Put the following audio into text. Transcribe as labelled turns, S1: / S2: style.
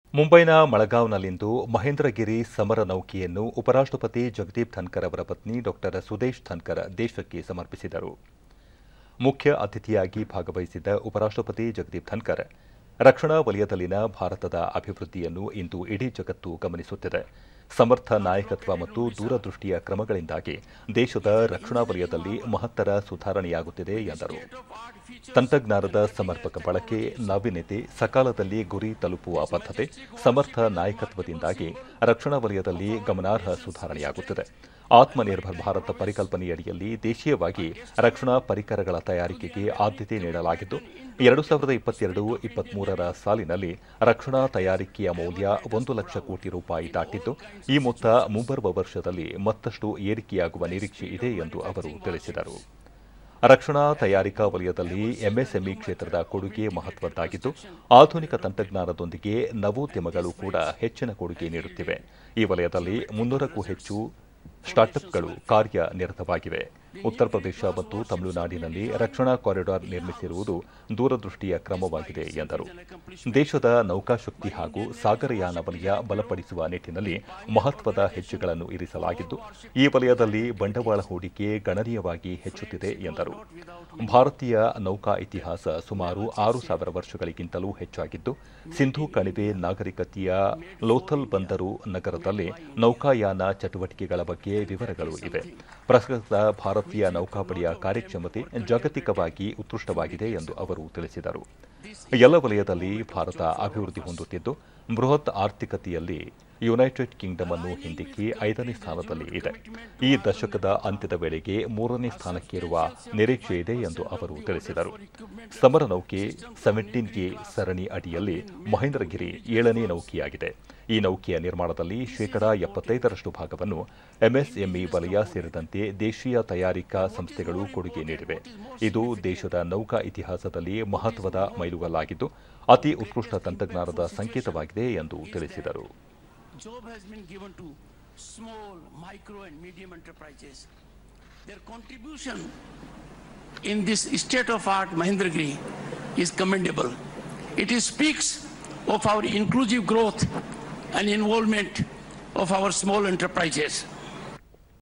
S1: ಮುಂಬೈನ ಮಳಗಾವ್ನಲ್ಲಿಂದು ಮಹೇಂದ್ರಗಿರಿ ಸಮರ ನೌಕೆಯನ್ನು ಉಪರಾಷ್ಟ್ರಪತಿ ಜಗದೀಪ್ ಧನ್ಕರ್ ಅವರ ಪತ್ನಿ ಡಾಕ್ಟರ್ ಸುದೇಶ್ ಧನ್ಕರ್ ದೇಶಕ್ಕೆ ಸಮರ್ಪಿಸಿದರು ಮುಖ್ಯ ಅತಿಥಿಯಾಗಿ ಭಾಗವಹಿಸಿದ್ದ ಉಪರಾಷ್ಟ್ರಪತಿ ಜಗದೀಪ್ ಧನ್ಕರ್ ರಕ್ಷಣಾ ವಲಯದಲ್ಲಿನ ಭಾರತದ ಅಭಿವೃದ್ಧಿಯನ್ನು ಇಂದು ಇಡೀ ಜಗತ್ತು ಗಮನಿಸುತ್ತಿದೆ ಸಮರ್ಥ ನಾಯಕತ್ವ ಮತ್ತು ದೂರದೃಷ್ಟಿಯ ಕ್ರಮಗಳಿಂದಾಗಿ ದೇಶದ ರಕ್ಷಣಾ ವಲಯದಲ್ಲಿ ಮಹತ್ತರ ಸುಧಾರಣೆಯಾಗುತ್ತಿದೆ ಎಂದರು ತಂತ್ರಜ್ಞಾನದ ಸಮರ್ಪಕ ಬಳಕೆ ನಾವೀನ್ಯತೆ ಸಕಾಲದಲ್ಲಿ ಗುರಿ ತಲುಪುವ ಬದ್ಧತೆ ಸಮರ್ಥ ನಾಯಕತ್ವದಿಂದಾಗಿ ರಕ್ಷಣಾ ವಲಯದಲ್ಲಿ ಗಮನಾರ್ಹ ಸುಧಾರಣೆಯಾಗುತ್ತಿದೆ ಆತ್ಮನಿರ್ಭರ್ ಭಾರತ ಪರಿಕಲ್ಪನೆಯಡಿಯಲ್ಲಿ ದೇಶೀಯವಾಗಿ ರಕ್ಷಣಾ ಪರಿಕರಗಳ ತಯಾರಿಕೆಗೆ ಆದ್ಯತೆ ನೀಡಲಾಗಿದ್ದು ಎರಡು ಸಾವಿರದ ಇಪ್ಪತ್ತೆರಡು ಇಪ್ಪತ್ಮೂರರ ಸಾಲಿನಲ್ಲಿ ರಕ್ಷಣಾ ತಯಾರಿಕೆಯ ಮೌಲ್ಯ ಒಂದು ಲಕ್ಷ ಕೋಟಿ ರೂಪಾಯಿ ದಾಟಿದ್ದು ಈ ಮೊತ್ತ ಮುಂಬರುವ ವರ್ಷದಲ್ಲಿ ಮತ್ತಷ್ಟು ಏರಿಕೆಯಾಗುವ ನಿರೀಕ್ಷೆ ಇದೆ ಎಂದು ಅವರು ತಿಳಿಸಿದರು ರಕ್ಷಣಾ ತಯಾರಿಕಾ ವಲಯದಲ್ಲಿ ಎಂಎಸ್ಎಂಇ ಕ್ಷೇತ್ರದ ಕೊಡುಗೆ ಮಹತ್ವದ್ದಾಗಿದ್ದು ಆಧುನಿಕ ತಂತ್ರಜ್ಞಾನದೊಂದಿಗೆ ನವೋದ್ಯಮಗಳು ಕೂಡ ಹೆಚ್ಚಿನ ಕೊಡುಗೆ ನೀಡುತ್ತಿವೆ ಈ ವಲಯದಲ್ಲಿ ಮುನ್ನೂರಕ್ಕೂ ಹೆಚ್ಚು ಸ್ಟಾರ್ಟ್ಅಪ್ಗಳು ಕಾರ್ಯನಿರತವಾಗಿವೆ ಉತ್ತರ ಪ್ರದೇಶ ಮತ್ತು ತಮಿಳುನಾಡಿನಲ್ಲಿ ರಕ್ಷಣಾ ಕಾರಿಡಾರ್ ನಿರ್ಮಿಸಿರುವುದು ದೂರದೃಷ್ಟಿಯ ಕ್ರಮವಾಗಿದೆ ಎಂದರು ದೇಶದ ನೌಕಾಶಕ್ತಿ ಹಾಗೂ ಸಾಗರಯಾನ ವಲಯ ಬಲಪಡಿಸುವ ನಿಟ್ಟಿನಲ್ಲಿ ಮಹತ್ವದ ಹೆಜ್ಜೆಗಳನ್ನು ಇರಿಸಲಾಗಿದ್ದು ಈ ವಲಯದಲ್ಲಿ ಬಂಡವಾಳ ಹೂಡಿಕೆ ಗಣನೀಯವಾಗಿ ಹೆಚ್ಚುತ್ತಿದೆ ಎಂದರು ಭಾರತೀಯ ನೌಕಾ ಇತಿಹಾಸ ಸುಮಾರು ಆರು ಸಾವಿರ ವರ್ಷಗಳಿಗಿಂತಲೂ ಹೆಚ್ಚಾಗಿದ್ದು ಸಿಂಧೂ ಕಣಿವೆ ನಾಗರಿಕತೆಯ ಲೋಥಲ್ ಬಂದರು ನಗರದಲ್ಲಿ ನೌಕಾಯಾನ ಚಟುವಟಿಕೆಗಳ ಬಗ್ಗೆ ವಿವರಗಳು ಇವೆ ಪ್ರಸಕ್ತ ಭಾರತೀಯ ನೌಕಾಪಡೆಯ ಕಾರ್ಯಕ್ಷಮತೆ ಜಾಗತಿಕವಾಗಿ ಉತ್ಕೃಷ್ಟವಾಗಿದೆ ಎಂದು ಅವರು ತಿಳಿಸಿದರು ಎಲ್ಲ ವಲಯದಲ್ಲಿ ಭಾರತ ಅಭಿವೃದ್ಧಿ ಹೊಂದುತ್ತಿದ್ದು ಬೃಹತ್ ಆರ್ಥಿಕತೆಯಲ್ಲಿ ಯುನೈಟೆಡ್ ಕಿಂಗ್ಡಮ್ ಅನ್ನು ಹಿಂದಿಕ್ಕಿ ಐದನೇ ಸ್ಥಾನದಲ್ಲಿ ಇದೆ ಈ ದಶಕದ ಅಂತ್ಯದ ವೇಳೆಗೆ ಮೂರನೇ ಸ್ಥಾನಕ್ಕೇರುವ ನಿರೀಕ್ಷೆ ಇದೆ ಎಂದು ಅವರು ತಿಳಿಸಿದರು ಸಮರ ನೌಕೆ ಸೆವೆಂಟೀನ್ ಎ ಸರಣಿ ಅಡಿಯಲ್ಲಿ ಮಹೇಂದ್ರಗಿರಿ ಏಳನೇ ನೌಕೆಯಾಗಿದೆ ಈ ನೌಕೆಯ ನಿರ್ಮಾಣದಲ್ಲಿ ಶೇಕಡಾ ಎಪ್ಪತ್ತೈದರಷ್ಟು ಭಾಗವನ್ನು ಎಂಎಸ್ಎಂಇ ವಲಯ ಸೇರಿದಂತೆ ದೇಶೀಯ ತಯಾರಿಕಾ ಸಂಸ್ಥೆಗಳು ಕೊಡುಗೆ ನೀಡಿವೆ ಇದು ದೇಶದ ನೌಕಾ ಇತಿಹಾಸದಲ್ಲಿ ಮಹತ್ವದ ಮೈಲುಗಲ್ಲಾಗಿದ್ದು ಅತಿ ಉತ್ಕೃಷ್ಟ ತಂತ್ರಜ್ಞಾನದ ಸಂಕೇತವಾಗಿದೆ ಎಂದು ತಿಳಿಸಿದರು
S2: job has been given to small, micro and medium enterprises. Their contribution in this state-of-art Mahendragiri is commendable. It is speaks of our inclusive growth and involvement of our small enterprises.